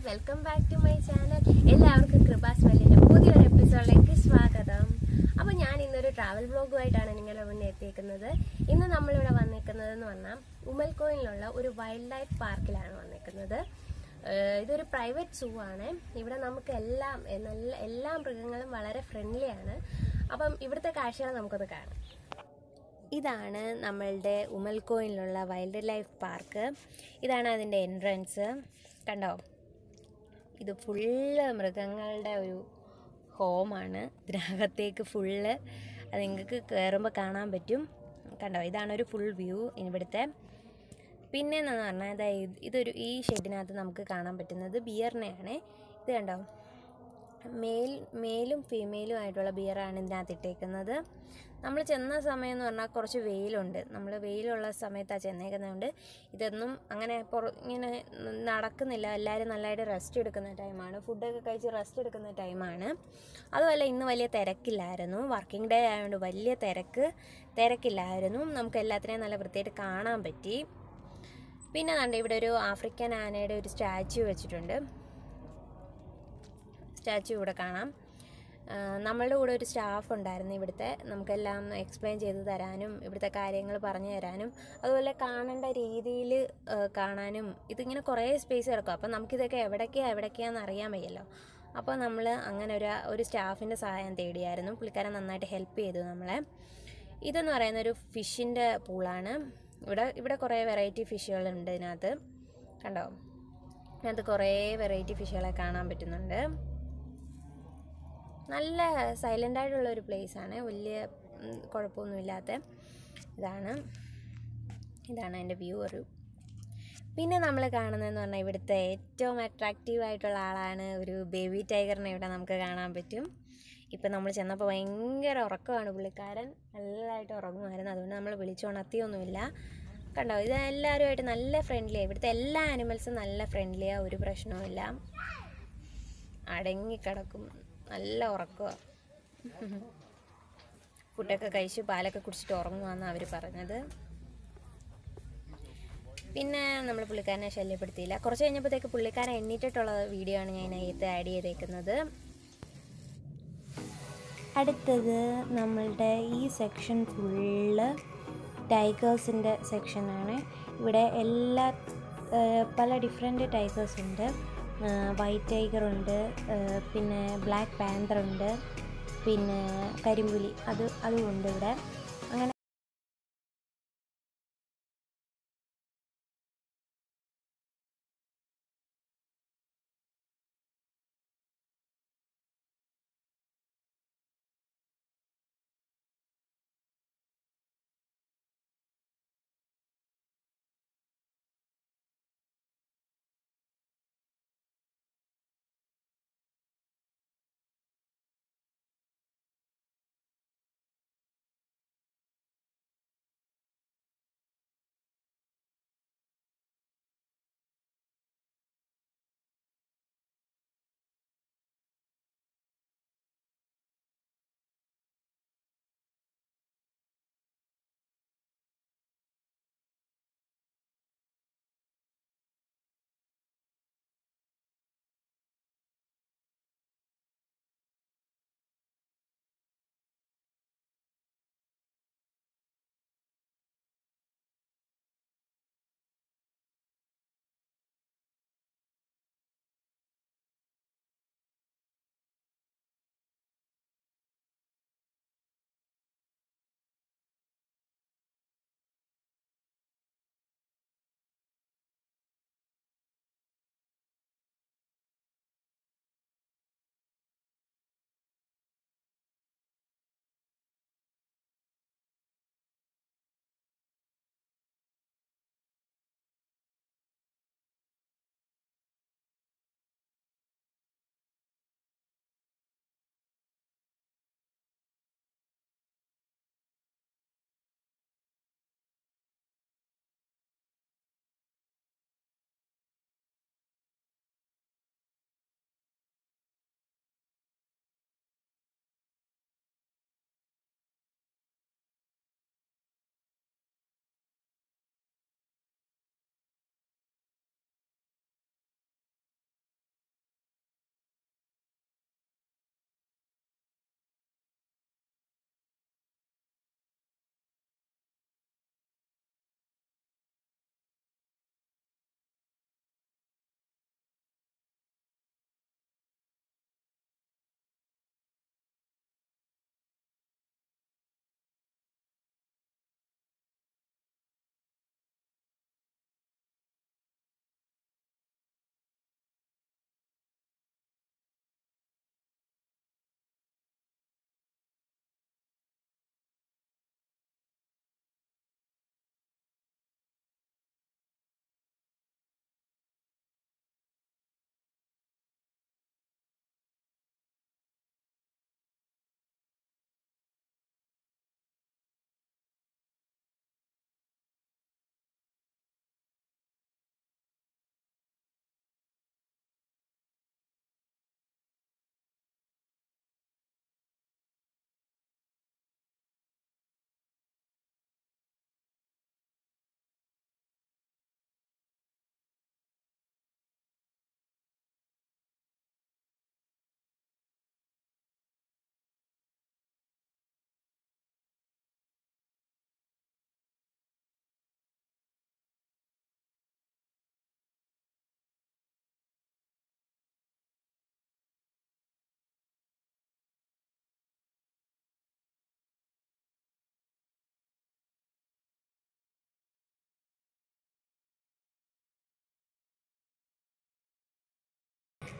Welcome back to my channel എല്ലാവർക്കും കൃപാസ് വെല്ലിന്റെ പുതിയൊരു എപ്പിസോഡിലേക്ക് സ്വാഗതം അപ്പോൾ ഞാൻ ഇന്നൊരു ട്രാവൽ വ്ളോഗുമായിട്ടാണ് നിങ്ങളുടെ മുന്നേ എത്തിയിരിക്കുന്നത് ഇന്ന് നമ്മളിവിടെ വന്നിരിക്കുന്നത് എന്ന് പറഞ്ഞാൽ ഉമൽക്കോയിലുള്ള ഒരു വൈൽഡ് ലൈഫ് പാർക്കിലാണ് വന്നിരിക്കുന്നത് ഏഹ് ഇതൊരു പ്രൈവറ്റ് സൂ ആണ് ഇവിടെ നമുക്ക് എല്ലാം എ- നല്ല എല്ലാ മൃഗങ്ങളും വളരെ ഫ്രണ്ട്ലി ആണ് അപ്പം ഇവിടുത്തെ കാഴ്ചകൾ നമുക്കത് കാണാം ഇതാണ് നമ്മളുടെ ഉമൽക്കോയിലുള്ള വൈൽഡ് ലൈഫ് പാർക്ക് ഇതാണ് അതിൻ്റെ എൻട്രൻസ് കണ്ടോ ഇത് ഫുള്ള് മൃഗങ്ങളുടെ ഒരു ഹോമാണ് ഇതിനകത്തേക്ക് ഫുള്ള് അത് നിങ്ങൾക്ക് കയറുമ്പോൾ കാണാൻ പറ്റും കണ്ടോ ഇതാണ് ഒരു ഫുൾ വ്യൂ ഇവിടുത്തെ പിന്നെ എന്ന് പറഞ്ഞാൽ ഇതാ ഇത് ഇതൊരു ഈ ഷെഡിനകത്ത് നമുക്ക് കാണാൻ പറ്റുന്നത് ബിയറിനെയാണ് ഇത് കണ്ടോ മെയിൽ മെയിലും ഫീമെയിലും ആയിട്ടുള്ള ബിയറാണ് ഇതിനകത്ത് ഇട്ടേക്കുന്നത് നമ്മൾ ചെന്ന സമയം എന്ന് പറഞ്ഞാൽ കുറച്ച് വെയിലുണ്ട് നമ്മൾ വെയിലുള്ള സമയത്താണ് ചെന്നേക്കുന്നതുകൊണ്ട് ഇതൊന്നും അങ്ങനെ പുറ ഇങ്ങനെ നടക്കുന്നില്ല എല്ലാവരും നല്ലതായിട്ട് റെസ്റ്റ് എടുക്കുന്ന ടൈമാണ് ഫുഡൊക്കെ കഴിച്ച് റെസ്റ്റ് എടുക്കുന്ന ടൈമാണ് അതുമല്ല ഇന്ന് വലിയ തിരക്കില്ലായിരുന്നു വർക്കിംഗ് ഡേ ആയതുകൊണ്ട് വലിയ തിരക്ക് തിരക്കില്ലായിരുന്നു നമുക്ക് എല്ലാത്തിനെയും നല്ല വൃത്തിയായിട്ട് കാണാൻ പറ്റി പിന്നെ കണ്ട് ഇവിടെ ഒരു ആഫ്രിക്കൻ ആനയുടെ ഒരു സ്റ്റാച്യു വെച്ചിട്ടുണ്ട് സ്റ്റാച്യു ഇവിടെ കാണാം ആ, നമ്മളുടെ കൂടെ ഒരു സ്റ്റാഫ് ഉണ്ടായിരുന്നു ഇവിടുത്തെ നമുക്കെല്ലാം എക്സ്പ്ലെയിൻ ചെയ്ത് തരാനും ഇവിടുത്തെ കാര്യങ്ങൾ പറഞ്ഞു തരാനും അതുപോലെ കാണേണ്ട രീതിയിൽ കാണാനും ഇതിങ്ങനെ കുറേ സ്പേസ് കിടക്കും അപ്പം നമുക്കിതൊക്കെ എവിടേക്കാണ് എവിടേക്കാന്ന് അറിയാൻ വയ്യല്ലോ അപ്പോൾ നമ്മൾ അങ്ങനെ ഒരു ഒരു സ്റ്റാഫിൻ്റെ സഹായം തേടിയായിരുന്നു പുള്ളിക്കാരൻ നന്നായിട്ട് ഹെൽപ്പ് ചെയ്തു നമ്മളെ ഇതെന്ന് പറയുന്ന ഒരു ഫിഷിൻ്റെ പൂളാണ് ഇവിടെ ഇവിടെ കുറേ വെറൈറ്റി ഫിഷുകളുണ്ട് ഇതിനകത്ത് കണ്ടോ ഇതിനകത്ത് കുറേ വെറൈറ്റി ഫിഷുകളെ കാണാൻ പറ്റുന്നുണ്ട് നല്ല സൈലൻ്റ് ആയിട്ടുള്ള ഒരു place ആണ് വലിയ ഉം, കുഴപ്പമൊന്നുമില്ലാത്ത ഇതാണ് ഇതാണ് അതിൻ്റെ വ്യൂ ഒരു പിന്നെ നമ്മൾ കാണുന്നതെന്ന് പറഞ്ഞാൽ ഇവിടുത്തെ ഏറ്റവും അട്രാക്റ്റീവ് ആയിട്ടുള്ള ആളാണ് ഒരു ബേബി ടൈഗറിനെ ഇവിടെ നമുക്ക് കാണാൻ പറ്റും ഇപ്പം നമ്മൾ ചെന്നപ്പോൾ ഭയങ്കര ഉറക്കമാണ് പുള്ളിക്കാരൻ നല്ലതായിട്ട് ഉറങ്ങുമായിരുന്നു അതുകൊണ്ട് നമ്മൾ വിളിച്ചുണർത്തിയൊന്നുമില്ല കണ്ടോ ഇത് എല്ലാവരുമായിട്ട് നല്ല ഫ്രണ്ട്ലിയാണ് ഇവിടുത്തെ എല്ലാ ആനിമൽസും നല്ല ഫ്രണ്ട്ലിയാണ് ഒരു പ്രശ്നവുമില്ല അടങ്ങിക്കിടക്കും നല്ല ഉറക്കമാണ് ഫുഡൊക്കെ കഴിച്ച് പാലൊക്കെ കുടിച്ചിട്ട് ഉറങ്ങുവാന്ന് അവർ പറഞ്ഞത് പിന്നെ നമ്മൾ പുള്ളിക്കാരനെ ശല്യപ്പെടുത്തിയില്ല കുറച്ച് കഴിഞ്ഞപ്പോഴത്തേക്ക് പുള്ളിക്കാരൻ എണ്ണീറ്റിട്ടുള്ള വീഡിയോ ആണ് ഞാൻ അതിനകത്ത് ആഡ് ചെയ്തേക്കുന്നത് അടുത്തത് നമ്മളുടെ ഈ സെക്ഷൻ ഫുള്ള് ടൈഗേഴ്സിൻ്റെ സെക്ഷനാണ് ഇവിടെ എല്ലാ ആ, പല ഡിഫറെൻറ്റ് ടൈഗേഴ്സ് ഉണ്ട് വൈറ്റ് ടൈഗർ ഉണ്ട് ആ, പിന്നെ ബ്ലാക്ക് പാന്തർ ഉണ്ട് പിന്നെ കരിമ്പുലി അത് അതും ഉണ്ട് ഇവിടെ അങ്ങനെ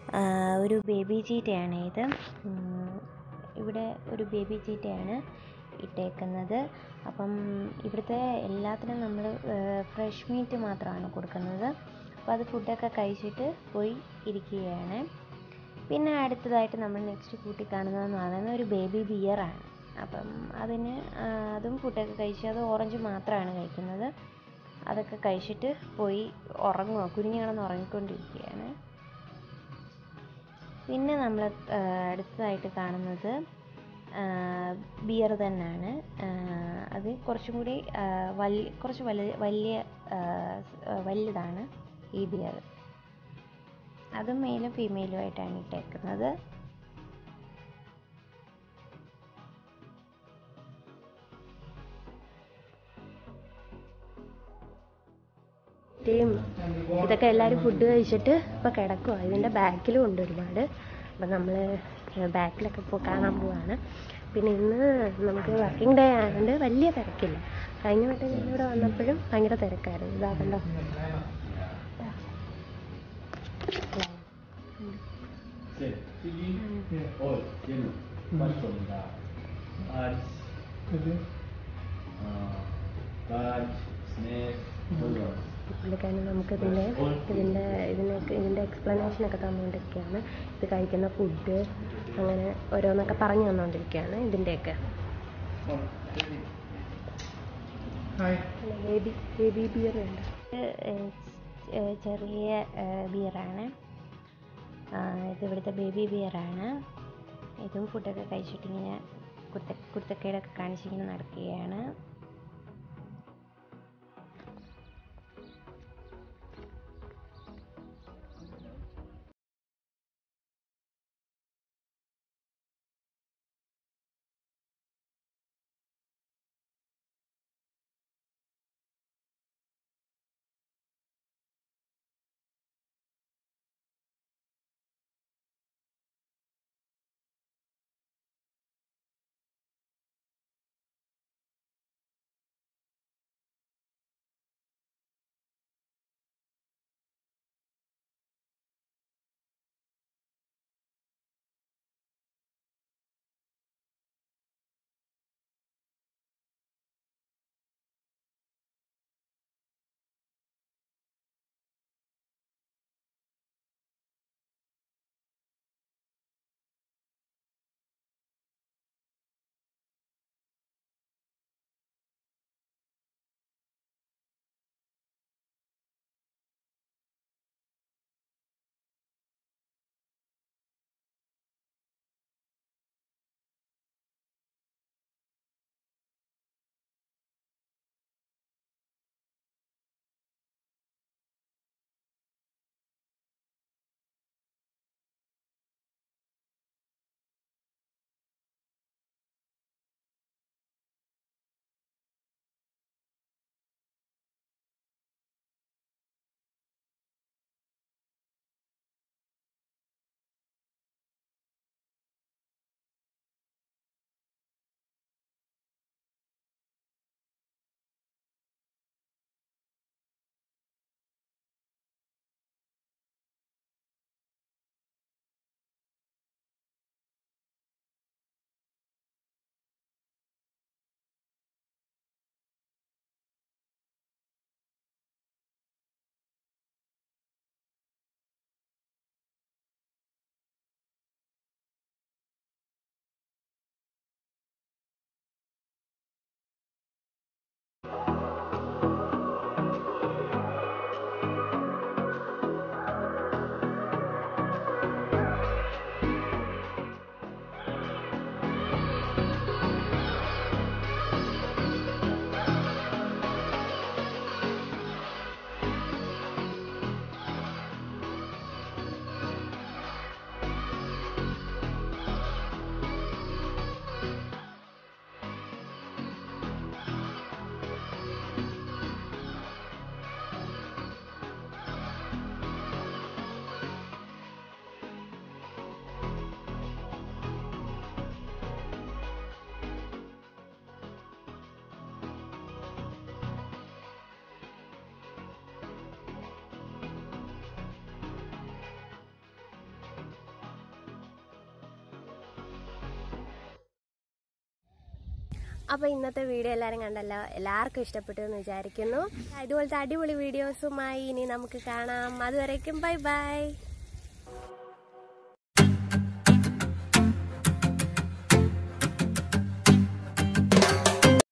ആ, ഒരു ബേബി ചീറ്റയാണ് ഇത് ഉം, ഇവിടെ ഒരു ബേബി ചീറ്റയാണ് ഇട്ടേക്കുന്നത് അപ്പം ഇവിടുത്തെ എല്ലാത്തിനും നമ്മൾ ഫ്രഷ് മീറ്റ് മാത്രമാണ് കൊടുക്കുന്നത് അപ്പോൾ അത് ഫുഡൊക്കെ കഴിച്ചിട്ട് പോയി ഇരിക്കുകയാണ് പിന്നെ അടുത്തതായിട്ട് നമ്മൾ നെക്സ്റ്റ് കൂട്ടി കാണുന്നതെന്ന് പറയുന്നത് ഒരു ബേബി ബിയറാണ് അപ്പം അതിന് ആ, അതും ഫുഡൊക്കെ കഴിച്ച് അത് ഓറഞ്ച് മാത്രമാണ് കഴിക്കുന്നത് അതൊക്കെ കഴിച്ചിട്ട് പോയി ഉറങ്ങുക കുഞ്ഞു കിടന്ന് ഉറങ്ങിക്കൊണ്ടിരിക്കുകയാണ് പിന്നെ നമ്മൾ അടുത്തതായിട്ട് കാണുന്നത് ബിയർ തന്നെയാണ് ആ, അത് കുറച്ചും കൂടി ആ, വലിയ കുറച്ച് വലിയ വലിയ ആ, സ്- ആ, വലുതാണ് ഈ ബിയർ അതും മെയിലും ഫീമെയിലും ആയിട്ടാണ് ഇട്ടേക്കുന്നത് ടീം ഇതൊക്കെ എല്ലാവരും ഫുഡ് കഴിച്ചിട്ട് ഇപ്പോൾ കിടക്കുക ഇതിൻ്റെ ബാക്കിലും ഉണ്ട് ഒരുപാട് അപ്പം നമ്മൾ ബാക്കിലൊക്കെ ഇപ്പോൾ കാണാൻ പോവാണ് പിന്നെ ഇന്ന് നമുക്ക് വർക്കിംഗ് ഡേ ആയതുകൊണ്ട് വലിയ തിരക്കില്ല കഴിഞ്ഞ വട്ടം ഞാനിവിടെ വന്നപ്പോഴും ഭയങ്കര തിരക്കായിരുന്നു ഇതാ കണ്ടോ Sì, figli? Oh, tieni, quanto mi dà? Arts, uh, touch, snake, hold on. പുള്ളിക്കാരൻ നമുക്കിതിൻ്റെ ഇതിൻ്റെ ഇതിനൊക്കെ ഇതിൻ്റെ എക്സ്പ്ലനേഷനൊക്കെ തന്നുകൊണ്ടിരിക്കുകയാണ് ഇത് കഴിക്കുന്ന ഫുഡ് അങ്ങനെ ഓരോന്നൊക്കെ പറഞ്ഞു തന്നുകൊണ്ടിരിക്കുകയാണ് ഇതിൻ്റെയൊക്കെ Hi. ബേബി ബേബി ബിയർ ഉണ്ട് ചെറിയ ബിയറാണ് ഇത് ഇവിടുത്തെ ബേബി ബിയറാണ് ഇതും ഫുഡൊക്കെ കഴിച്ചിട്ടിങ്ങനെ കുരുത്ത കുരുത്തക്കേടൊക്കെ കാണിച്ചിങ്ങനെ നടക്കുകയാണ് അപ്പൊ ഇന്നത്തെ വീഡിയോ എല്ലാവരും കണ്ടല്ലോ എല്ലാവർക്കും ഇഷ്ടപ്പെട്ടു എന്ന് വിചാരിക്കുന്നു ഇതുപോലത്തെ അടിപൊളി വീഡിയോസുമായി ഇനി നമുക്ക് കാണാം അതുവരേക്കും ബൈ ബൈ